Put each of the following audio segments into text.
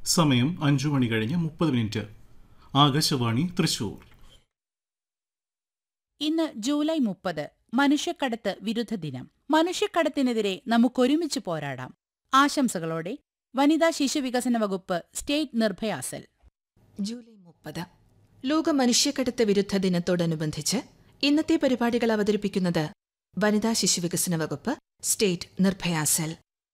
സമയം അഞ്ചു മണി കഴിഞ്ഞ് മുപ്പത് മിനിറ്റ് ആകാശവാണി തൃശൂർ ഇന്ന് ജൂലൈ മുപ്പത് മനുഷ്യക്കടത്ത് വിരുദ്ധ ദിനം മനുഷ്യക്കടത്തിനെതിരെ നമുക്കൊരുമിച്ച് പോരാടാം ആശംസകളോടെ വനിതാ ശിശു വികസന വകുപ്പ് സ്റ്റേറ്റ് നിർഭയ സെൽ ജൂലൈ മുപ്പത് ലോക മനുഷ്യക്കടത്ത് വിരുദ്ധ ദിനത്തോടനുബന്ധിച്ച് ഇന്നത്തെ പരിപാടികൾ അവതരിപ്പിക്കുന്നത് വനിതാ ശിശുവികസന വകുപ്പ് സ്റ്റേറ്റ് നിർഭയ സെൽ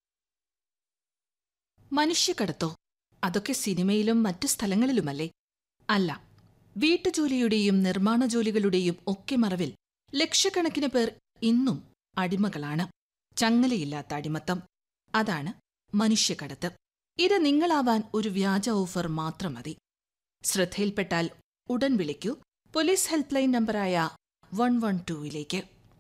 മനുഷ്യക്കടത്തോ അതൊക്കെ സിനിമയിലും മറ്റു സ്ഥലങ്ങളിലുമല്ലേ അല്ല വീട്ടുജോലിയുടെയും നിർമ്മാണ ജോലികളുടെയും ഒക്കെ മറവിൽ ലക്ഷക്കണക്കിന് പേർ ഇന്നും അടിമകളാണ് ചങ്ങലയില്ലാത്ത അടിമത്തം അതാണ് മനുഷ്യക്കടത്ത് ഇത് നിങ്ങളാവാൻ ഒരു വ്യാജ ഓഫർ മാത്രം മതി ശ്രദ്ധയിൽപ്പെട്ടാൽ ഉടൻ വിളിക്കൂ പോലീസ് ഹെൽപ്പ് ലൈൻ നമ്പറായ വൺ വൺ ടൂവിലേക്ക്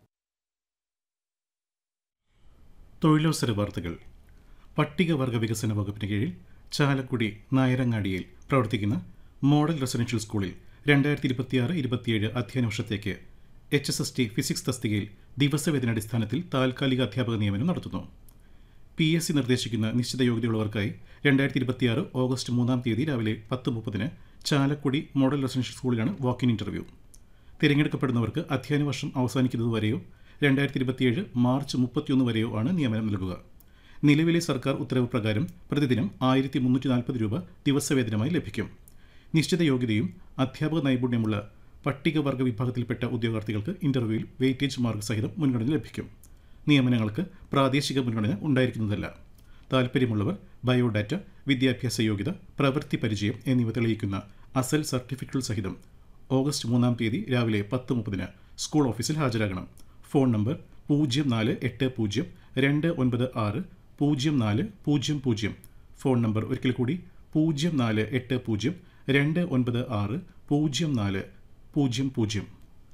തൊഴിലവസര വാർത്തകൾ പട്ടികവർഗ വികസന വകുപ്പിന് കീഴിൽ ചാലക്കുടി നായരങ്ങാടിയിൽ പ്രവർത്തിക്കുന്ന മോഡൽ റെസിഡൻഷ്യൽ സ്കൂളിൽ രണ്ടായിരത്തി ഇരുപത്തിയാറ് ഇരുപത്തിയേഴ് അധ്യയന വർഷത്തേക്ക് H S S T physics തസ്തികയിൽ ദിവസവേതനാടിസ്ഥാനത്തിൽ താൽക്കാലിക അധ്യാപക നിയമനം നടത്തുന്നു പി എസ് സി നിർദ്ദേശിക്കുന്ന നിശ്ചിത യോഗ്യതയുള്ളവർക്കായി രണ്ടായിരത്തി ഇരുപത്തിയാറ് ഓഗസ്റ്റ് മൂന്നാം തീയതി രാവിലെ പത്ത് മുപ്പതിന് ചാലക്കുടി മോഡൽ റെസിഡൻഷ്യൽ സ്കൂളിലാണ് വാക്കിൻ ഇന്റർവ്യൂ തിരഞ്ഞെടുക്കപ്പെടുന്നവർക്ക് അധ്യയന വർഷം അവസാനിക്കുന്നതുവരെയോ രണ്ടായിരത്തി ഇരുപത്തിയേഴ് മാർച്ച് മുപ്പത്തിയൊന്ന് വരെയോ ആണ് നിയമനം നൽകുക നിലവിലെ സർക്കാർ ഉത്തരവ് പ്രകാരം പ്രതിദിനം ആയിരത്തി മുന്നൂറ്റി നാൽപ്പത് രൂപ ദിവസവേതനമായി ലഭിക്കും നിശ്ചിത യോഗ്യതയും അധ്യാപക നൈപുണ്യമുള്ള പട്ടികവർഗ വിഭാഗത്തിൽപ്പെട്ട ഉദ്യോഗാർത്ഥികൾക്ക് ഇന്റർവ്യൂവിൽ വെയിറ്റേജ് മാർക്ക് സഹിതം മുൻഗണന ലഭിക്കും നിയമനങ്ങൾക്ക് പ്രാദേശിക മുൻഗണന ഉണ്ടായിരിക്കുന്നതല്ല താൽപ്പര്യമുള്ളവർ ബയോഡാറ്റ വിദ്യാഭ്യാസ യോഗ്യത പ്രവൃത്തി പരിചയം എന്നിവ തെളിയിക്കുന്ന അസൽ സർട്ടിഫിക്കറ്റുകൾ സഹിതം ഓഗസ്റ്റ് മൂന്നാം തീയതി രാവിലെ പത്ത് മുപ്പതിന് സ്കൂൾ ഓഫീസിൽ ഹാജരാകണം ഫോൺ നമ്പർ പൂജ്യം നാല് എട്ട് പൂജ്യം രണ്ട് ഒൻപത് ആറ് പൂജ്യം നാല് പൂജ്യം പൂജ്യം ഫോൺ നമ്പർ ഒരിക്കൽ കൂടി പൂജ്യം നാല് എട്ട് പൂജ്യം രണ്ട് ഒൻപത് ആറ് പൂജ്യം നാല് പൂജ്യം പൂജ്യം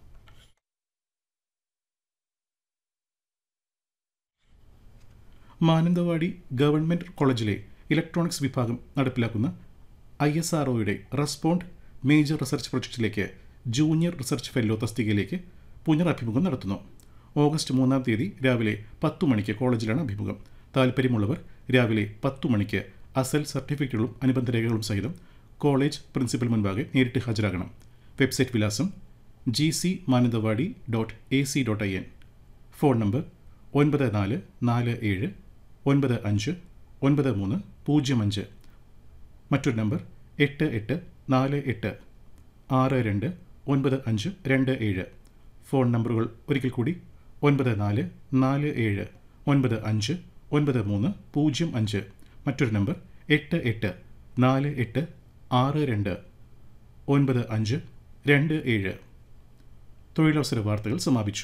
മാനന്തവാടി ഗവൺമെൻറ് കോളേജിലെ ഇലക്ട്രോണിക്സ് വിഭാഗം നടപ്പിലാക്കുന്ന ഐ എസ് ആർ ഒയുടെ റെസ്പോണ്ട് മേജർ റിസർച്ച് പ്രൊജക്റ്റിലേക്ക് ജൂനിയർ റിസർച്ച് ഫെല്ലോ തസ്തികയിലേക്ക് പുനരഭിമുഖം നടത്തുന്നു ഓഗസ്റ്റ് മൂന്നാം തീയതി രാവിലെ പത്തു മണിക്ക് കോളേജിലാണ് അഭിമുഖം താൽപ്പര്യമുള്ളവർ രാവിലെ പത്തു മണിക്ക് അസൽ സർട്ടിഫിക്കറ്റുകളും അനുബന്ധ രേഖകളും സഹിതം കോളേജ് പ്രിൻസിപ്പൽ മുൻപാകെ നേരിട്ട് ഹാജരാകണം വെബ്സൈറ്റ് വിലാസം G C Mananthavady dot A C dot I N phone number ഒൻപത് നാല് നാല് ഏഴ് ഒൻപത് അഞ്ച് ഒൻപത് മൂന്ന് പൂജ്യം അഞ്ച് മറ്റൊരു നമ്പർ എട്ട് എട്ട് നാല് എട്ട് ആറ് രണ്ട് ഒൻപത് അഞ്ച് രണ്ട് ഏഴ് ഫോൺ നമ്പറുകൾ ഒരിക്കൽ കൂടി ഒൻപത് നാല് നാല് ഏഴ് ഒൻപത് അഞ്ച് ഒൻപത് മൂന്ന് പൂജ്യം അഞ്ച് മറ്റൊരു നമ്പർ എട്ട് എട്ട് നാല് എട്ട് ആറ് രണ്ട് ഒൻപത് അഞ്ച് രണ്ട് ഏഴ് തൊഴിലവസര വാർത്തകൾ സമാപിച്ചു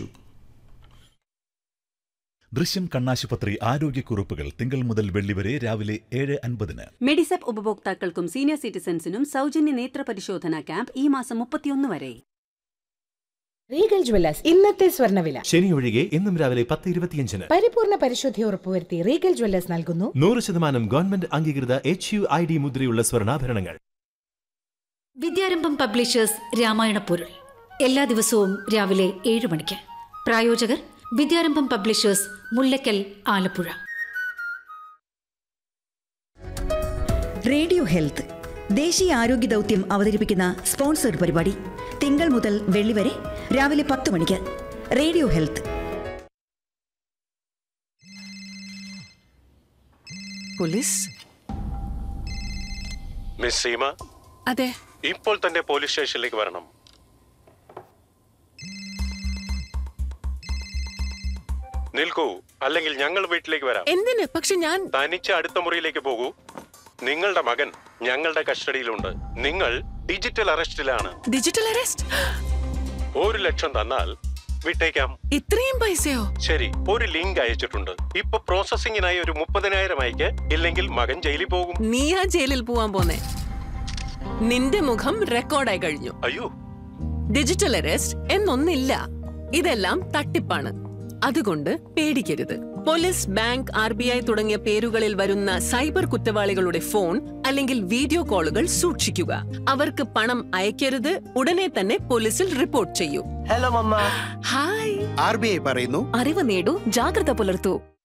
ദൃശ്യം കണ്ണാശുപത്രി ആരോഗ്യക്കുറിപ്പുകൾ തിങ്കൾ മുതൽ വെള്ളി വരെ രാവിലെ ഏഴ് അൻപതിന് മെഡിസെപ്പ് ഉപഭോക്താക്കൾക്കും സീനിയർ സിറ്റിസൺസിനും സൗജന്യ നേത്ര പരിശോധന ക്യാമ്പ് ഈ മാസം മുപ്പത്തിയൊന്ന് വരെ റീഗൽ ജ്വല്ലേഴ്സ് ഇന്നത്തെ സ്വർണ്ണവില ശനി ഒഴികെ ഇന്നും രാവിലെ പത്ത് ഇരുപത്തിയഞ്ചിന് പരിപൂർണ പരിശുദ്ധി ഉറപ്പുവരുത്തി റീഗൽ ജ്വല്ലേഴ്സ് നൽകുന്നു നൂറ് ശതമാനം ഗവൺമെന്റ് അംഗീകൃത എച്ച് യു ഐ ഡി മുദ്രയുള്ള സ്വർണ്ണാഭരണങ്ങൾ വിദ്യാരംഭം പബ്ലിഷേഴ്സ് രാമായണ പൊരുൾ എല്ലാ ദിവസവും രാവിലെ ഏഴ് മണിക്ക് പ്രായോജകർ Vidyarambham publishers Mullakkal Alappuzha radio health ദേശീയ ആരോഗ്യ ദൗത്യം അവതരിപ്പിക്കുന്ന സ്പോൺസർഡ് പരിപാടി തിങ്കൾ മുതൽ വെള്ളി വരെ രാവിലെ പത്ത് മണിക്ക് radio health police miss Seema അതെ ഇപ്പോൾ തന്നെ പോലീസ് സ്റ്റേഷനിലേക്ക് വരണം നിൽക്കൂ അല്ലെങ്കിൽ ഞങ്ങൾ വീട്ടിലേക്ക് വരാം എന്തിന് പക്ഷെ ഞാൻ തനിച്ച് അടുത്ത മുറിയിലേക്ക് പോകൂ നിങ്ങളുടെ മകൻ ഞങ്ങളുടെ കസ്റ്റഡിയിലുണ്ട് നിങ്ങൾ ഡിജിറ്റൽ അറസ്റ്റിലാണ് ഡിജിറ്റൽ അറസ്റ്റ് ഒരു ലക്ഷം തന്നാൽ വിട്ടേക്കാം ഇത്രയും പൈസയോ ശരി ഒരു ലിങ്ക് അയച്ചിട്ടുണ്ട് ഇപ്പൊ പ്രോസസിംഗിനായി ഒരു മുപ്പതിനായിരം അയക്ക് ഇല്ലെങ്കിൽ മകൻ ജയിലിൽ പോകും നീ ആ ജയിലിൽ പോവാൻ പോന്നെ നിന്റെ മുഖം റെക്കോർഡായി കഴിഞ്ഞു അയ്യോ ഡിജിറ്റൽ അറസ്റ്റ് എന്നൊന്നില്ല ഇതെല്ലാം തട്ടിപ്പാണ് അതുകൊണ്ട് പേടിക്കരുത് police bank R B I തുടങ്ങിയ പേരുകളിൽ വരുന്ന സൈബർ കുറ്റവാളികളുടെ ഫോൺ അല്ലെങ്കിൽ വീഡിയോ കോളുകൾ സൂക്ഷിക്കുക അവർക്ക് പണം അയക്കരുത് ഉടനെ തന്നെ പോലീസിൽ റിപ്പോർട്ട് ചെയ്യൂ hello mamma hi R B I പറയുന്നു അറിവ് നേടൂ ജാഗ്രത പുലർത്തൂ